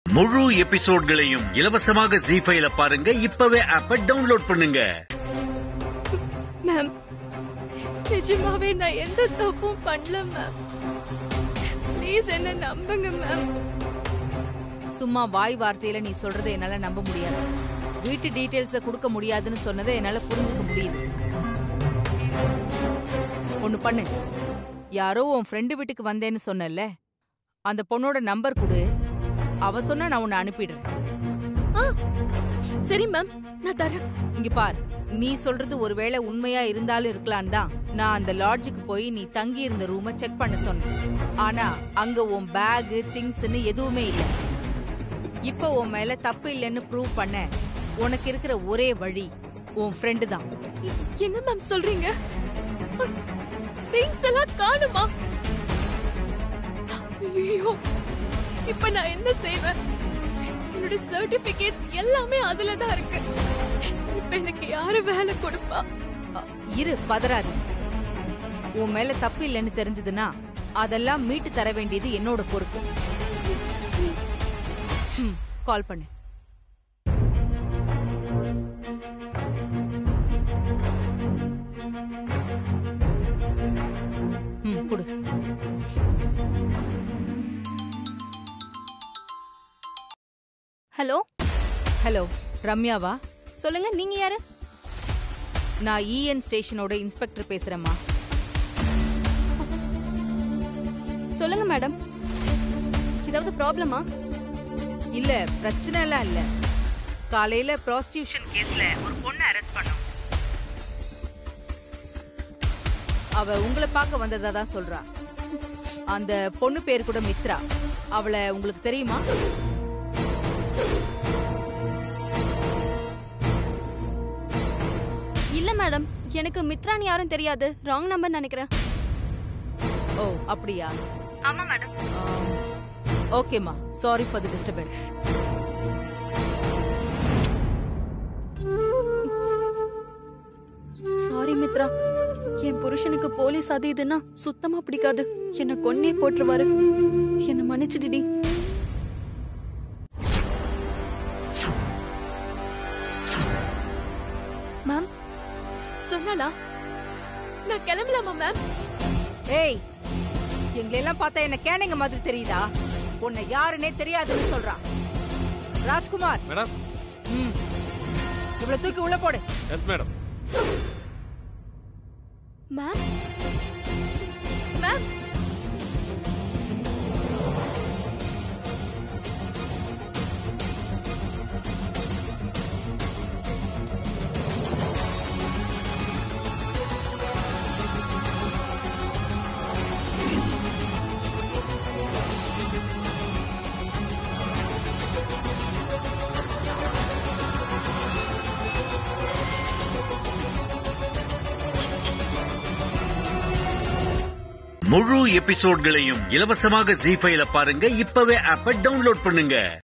முழு எபிசோட்களையும் இலவசமாக ஜி ஃபைல பாருங்க இப்பவே ஆப்ப டவுன்லோட் பண்ணுங்க மேம் நிஜமாவே நான் எந்த தப்பும் பண்ணல மேம் ப்ளீஸ் என்ன நம்புங்க மேம் சும்மா வாய் வார்த்தையில நீ சொல்றதை என்னால நம்ப முடியாது வீட்டு டீடைல்ஸ கொடுக்க முடியாதுன்னு சொன்னதை என்னால புரிஞ்சுக்க முடியுது ஒண்ணு பண்ணு யாரோ உன் ஃப்ரெண்டு வீட்டுக்கு வந்தேன்னு சொன்னல அந்த பொண்ணோட நம்பர் கொடு அவ சொன்னா நான் உன்னை அனுப்பிடுறேன் ஆ சரி மேம் நான் தரேன் இங்க பார் நீ சொல்றது ஒருவேளை உண்மையா இருந்தாலும் இருக்கலாம் தான் நான் அந்த லாட்ஜுக்கு போய் நீ தங்கி இருந்த ரூமை செக் பண்ண சொன்னேன் ஆனா அங்க உன் பேக் திங்ஸ்னு எதுவுமே இல்ல இப்ப உன் மேல தப்பு இல்லைன்னு ப்ரூவ் பண்ண உனக்கு இருக்கிற ஒரே வழி உன் ஃப்ரெண்டு தான் எ- என்ன மேம் சொல்றீங்க திங்ஸ் எல்லாம் காணுமா ஐயோ இப்ப நான் என்ன செய்வேன் என்னோட சர்டிபிகேட்ஸ் எல்லாமே அதுல தான் இருக்கு இப்ப எனக்கு யாரு வேலை கொடுப்பா அ, இரு பதறாது உன் மேல தப்பு இல்லைன்னு தெரிஞ்சதுன்னா அதெல்லாம் மீட்டு தர வேண்டியது என்னோட பொறுப்பு ம், கால் பண்ணு ம் கொடு ஹலோ ஹலோ ரம்யாவா சொல்லுங்க நீங்க யாரு நான் இஎன் ஸ்டேஷனோட இன்ஸ்பெக்டர் பேசுறேம்மா சொல்லுங்க மேடம் ஏதாவது ப்ராப்ளமா இல்ல பிரச்சனை எல்லாம் இல்ல காலையில ப்ராஸ்டியூஷன் கேஸ்ல ஒரு பொண்ணு அரெஸ்ட் பண்ணோம் அவ உங்களை பார்க்க வந்ததா தான் சொல்றா அந்த பொண்ணு பேர் கூட மித்ரா அவளை உங்களுக்கு தெரியுமா இல்ல மேடம் எனக்கு மித்ரான்னு யாரும் தெரியாது ராங் நம்பர் நினைக்கிறேன் ஓ அப்படியா ஆமா மேடம் ஓகேம்மா sorry for the disturbance sorry Mithra என் புருஷனுக்கு போலீஸ் அது இதுன்னா சுத்தமா பிடிக்காது என்ன கொன்னே போட்டுருவாரு என்ன மன்னிச்சிடுடி மேம் சொன்னாளா நான் கிளம்பலாமா மேம் ஏய் எங்களெல்லாம் பார்த்தா என்ன கேனைங்க மாதிரி தெரியுதா உன்னை யாருன்னே தெரியாதுன்னு சொல்றா ராஜ்குமார் மேடம் ம் இவ்வளவு தூக்கி உள்ள போடு எஸ் மேடம் மேம் மேம் முழு எபிசோட்களையும் இலவசமாக ஜி ஃபைல பாருங்க இப்பவே ஆப்ப டவுன்லோட் பண்ணுங்க